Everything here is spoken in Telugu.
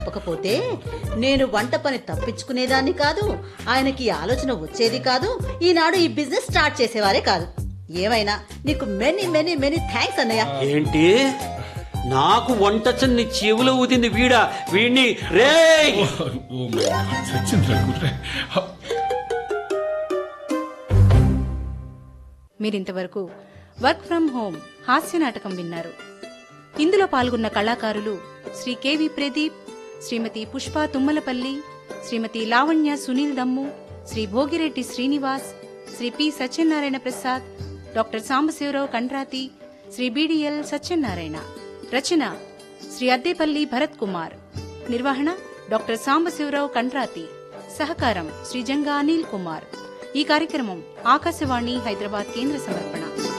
చెప్పకపోతే నేను వంట పని తప్పించుకునేదాన్ని కాదు ఆయనకి ఈ ఆలోచన వచ్చేది కాదు ఈనాడు ఈ బిజినెస్ స్టార్ట్ చేసేవారే కాదు ఏమైనా నీకు మెనీ మెనీ మెనీ థ్యాంక్స్ అన్నయ్య ఏంటి నాకు వంటచ్చని నీ చెవులో ఊదింది వీడా వీడిని రేయ్ ఓ మై గాడ్ చచ్చిందిరా కూతురే మీరింతవరకు వర్క్ ఫ్రం హోమ్ హాస్య నాటకం విన్నారు ఇందులో పాల్గొన్న కళాకారులు Shri K V Pradeep Shrimati Pushpa Tummalapalli Shrimati Lavanya Sunil Dammu Shri Bhogireddy Srinivas Shri P Satyanarayana Prasad doctor Sambasivarao Kandrathi Shri B D L Satyanarayana రచన శ్రీ అద్దేపల్లి భరత్ కుమార్ నిర్వహణ డాక్టర్ సాంబశివరావు కండ్రాతి సహకారం శ్రీ జంగా అనిల్ కుమార్ ఈ కార్యక్రమం ఆకాశవాణి హైదరాబాద్ కేంద్ర సమర్పణ